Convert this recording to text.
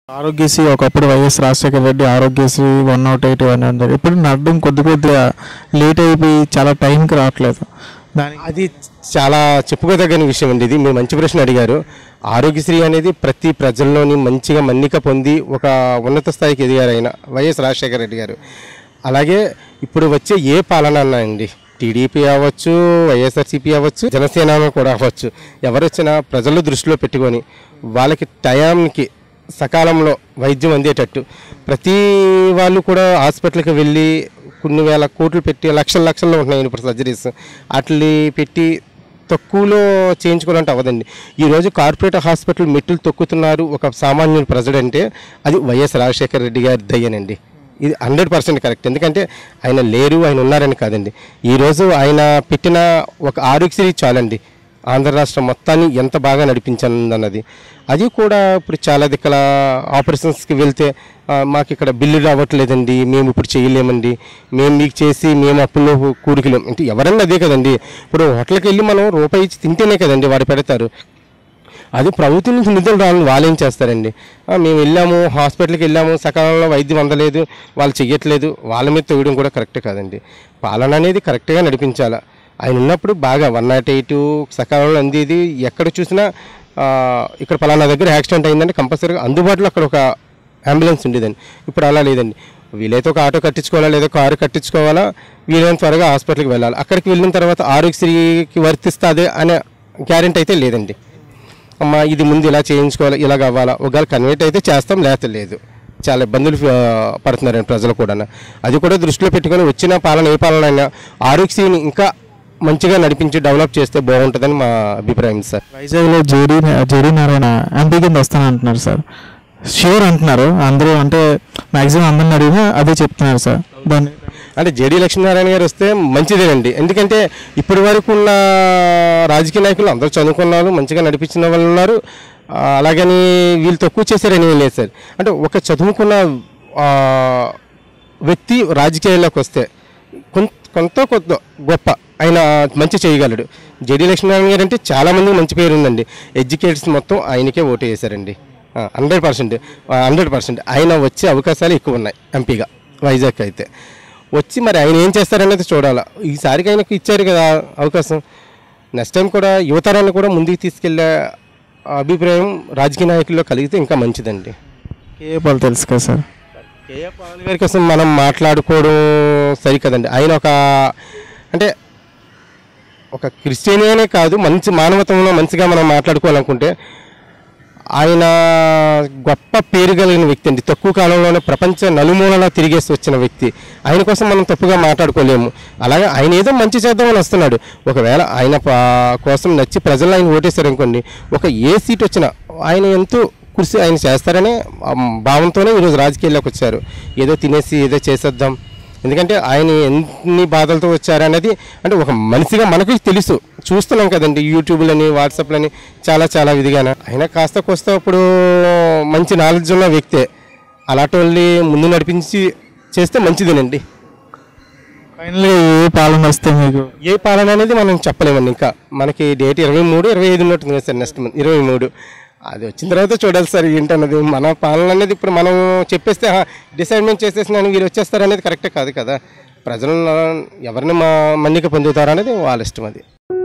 ఆరోగ్యశ్రీ ఒకప్పుడు YS Rajasekhara Reddy Aarogyasri one not eight ఇవన్నీ ఉండేది ఇప్పుడు నడడం కొద్ది కొద్దిగా లేట్ అయిపోయి చాలా టైంకి రావట్లేదు దానికి అది చాలా చెప్పుకోదగ్గని విషయం అండి ఇది మీరు మంచి ప్రశ్న అడిగారు ఆరోగ్యశ్రీ అనేది ప్రతి ప్రజల్లోని మంచిగా మన్నిక పొంది ఒక ఉన్నత స్థాయికి ఎదిగారు ఆయన వైఎస్ రాజశేఖర రెడ్డి గారు అలాగే ఇప్పుడు వచ్చే ఏ పాలన అన్నా అండి టీడీపీ అవ్వచ్చు వైఎస్ఆర్సీపీ అవ్వచ్చు జనసేన కూడా అవ్వచ్చు ఎవరు వచ్చినా ప్రజలు దృష్టిలో పెట్టుకొని వాళ్ళకి టయానికి సకాలంలో వైద్యం అందేటట్టు ప్రతి వాళ్ళు కూడా హాస్పిటల్కి వెళ్ళి కొన్ని వేల కోట్లు పెట్టి లక్షల లక్షల్లో ఉంటున్నాయి ఇప్పుడు సర్జరీస్ వాటిని పెట్టి తక్కువలో చేయించుకోవాలంటే అవ్వదండి ఈరోజు కార్పొరేట్ హాస్పిటల్ మెట్టులు తొక్కుతున్నారు ఒక సామాన్యుడు ప్రజలు అంటే అది వైఎస్ రాజశేఖర రెడ్డి గారి దయ్యనండి ఇది హండ్రెడ్ పర్సెంట్ కరెక్ట్ ఎందుకంటే ఆయన లేరు ఆయన ఉన్నారని కాదండి ఈరోజు ఆయన పెట్టిన ఒక ఆరోగ్యశ్రీ చాలండి ఆంధ్ర రాష్ట్రం మొత్తాన్ని ఎంత బాగా నడిపించిందన్నది అది కూడా ఇప్పుడు చాలా దిక్కల ఆపరేషన్స్కి వెళ్తే ఆ, మాకు ఇక్కడ బిల్లు రావట్లేదండి మేము ఇప్పుడు చేయలేమండి మేము మీకు చేసి మేము అప్పుల్లో కూడికలేం అంటే ఎవరన్నా అదే కదండి ఇప్పుడు హోటల్కి వెళ్ళి మనం రూపాయి ఇచ్చి తింటేనే కదండి వాడు పెడతారు అది ప్రభుత్వం నుంచి నిధులు రావాలని వాళ్ళు ఏం చేస్తారండి ఆ, మేము వెళ్ళాము హాస్పిటల్కి వెళ్ళాము సకాలంలో వైద్యం అందలేదు వాళ్ళు చెయ్యట్లేదు వాళ్ళ మీద తోయడం కూడా కరెక్ట్ కాదండి పాలన అనేది కరెక్ట్గా నడిపించాలి ఆయన ఉన్నప్పుడు బాగా వన్ నాట్ ఎయిట్ సకాలంలో అందేది ఎక్కడ చూసినా ఆ, ఇక్కడ పలానా దగ్గర యాక్సిడెంట్ అయిందంటే కంపల్సరీగా అందుబాటులో అక్కడ ఒక అంబులెన్స్ ఉండేదండి ఇప్పుడు అలా లేదండి వీలైతే ఒక ఆటో కట్టించుకోవాలా లేదా కారు కట్టించుకోవాలా వీలైన త్వరగా హాస్పిటల్కి వెళ్ళాలి అక్కడికి వెళ్ళిన తర్వాత ఆరోగ్యశ్రీకి వర్తిస్తుంది అనే గ్యారెంటీ అయితే లేదండి అమ్మ ఇది ముందు ఇలా చేయించుకోవాలి ఇలా కావాలా ఒకవేళ కన్వర్ట్ అయితే చేస్తాం లేకపోతే లేదు చాలా ఇబ్బందులు ఆ, పడుతున్నారండి ప్రజలు కూడా అది కూడా దృష్టిలో పెట్టుకొని వచ్చిన పాలన ఏ పాలన అయినా ఆరోగ్యశ్రీని ఇంకా మంచిగా నడిపించి డెవలప్ చేస్తే బాగుంటుందని మా అభిప్రాయం సార్ వైజాగ్లో జేడీ జేడీ నారాయణ ఎంపీ కింద వస్తానంటున్నారు సార్ షూర్ అంటున్నారు అందరూ అంటే మ్యాక్సిమం అందరిని అడిగినా అదే చెప్తున్నారు సార్ దాన్ని అంటే జేడీ లక్ష్మీనారాయణ గారు వస్తే మంచిదేనండి ఎందుకంటే ఇప్పటి వరకు ఉన్న రాజకీయ నాయకులు అందరూ చదువుకున్న వాళ్ళు మంచిగా నడిపించిన వాళ్ళు ఉన్నారు ఆ, అలాగని వీళ్ళు తక్కువ చేశారని ఏం లేదు సార్ అంటే ఒక చదువుకున్న ఆ, వ్యక్తి రాజకీయాల్లోకి వస్తే కొంత కొంత కొద్ద గొప్ప ఆయన మంచి చేయగలడు జేడీ లక్ష్మీనారాయణ గారు అంటే చాలామంది మంచి పేరు ఉందండి ఎడ్యుకేటర్స్ మొత్తం ఆయనకే ఓటు వేశారండి హండ్రెడ్ పర్సెంట్ హండ్రెడ్ పర్సెంట్ ఆయన వచ్చే అవకాశాలు ఎక్కువ ఉన్నాయి ఎంపీగా వైజాగ్ అయితే వచ్చి మరి ఆయన ఏం చేస్తారనేది చూడాలి ఈసారికి ఆయనకు ఇచ్చారు కదా అవకాశం నెక్స్ట్ టైం కూడా యువతరాన్ని కూడా ముందుకు తీసుకెళ్లే అభిప్రాయం రాజకీయ నాయకుల్లో కలిగితే ఇంకా మంచిదండి ఏ పాలు తెలుసు కదా సార్ కేఏ పాల్ గారి కోసం మనం మాట్లాడుకోవడం సరికదండి ఆయన ఒక అంటే ఒక క్రిస్టియనే కాదు మంచి మానవత్వంలో మంచిగా మనం మాట్లాడుకోవాలనుకుంటే ఆయన గొప్ప పేరు కలిగిన వ్యక్తి అండి తక్కువ కాలంలోనే ప్రపంచ నలుమూలలా తిరిగేసి వచ్చిన వ్యక్తి ఆయన కోసం మనం తప్పుగా మాట్లాడుకోలేము అలాగే ఆయన ఏదో మంచి చేద్దామని వస్తున్నాడు ఒకవేళ ఆయన పా- కోసం నచ్చి ప్రజలు ఆయన ఓటేశారు అనుకోండి ఒక ఏ సీట్ వచ్చినా ఆయన ఎంతో కృషి ఆయన చేస్తారనే ఆ, భావంతోనే ఈరోజు రాజకీయాల్లోకి వచ్చారు ఏదో తినేసి ఏదో చేసేద్దాం ఎందుకంటే ఆయన ఎన్ని బాధలతో వచ్చారనేది అంటే ఒక మనిషిగా మనకు తెలుసు చూస్తున్నాం కదండి యూట్యూబ్లని వాట్సాప్లని చాలా చాలా విధిగాన ఆయన కాస్త కోస్త ఇప్పుడు మంచి నాలెడ్జ్ ఉన్న వ్యక్తే అలాంటి వాళ్ళని ముందు నడిపించి చేస్తే మంచిదేనండి ఫైనల్గా ఏ పాలన వస్తే మీకు ఏ పాలన అనేది మనం చెప్పలేమండి ఇంకా మనకి డేట్ ఇరవై మూడు ఇరవై ఐదు ఉన్నట్టుంది కదా సార్ నెక్స్ట్ మంత్ ఇరవై మూడు అది వచ్చిన తర్వాత చూడాలి సార్ ఏంటన్నది మన పాలన అనేది ఇప్పుడు మనం చెప్పేస్తే డిసైడ్మెంట్ చేసేసిన వీరు వచ్చేస్తారు అనేది కరెక్టే కాదు కదా ప్రజలను ఎవరిని మా మన్నిక పొందుతారు అనేది వాళ్ళ ఇష్టం అది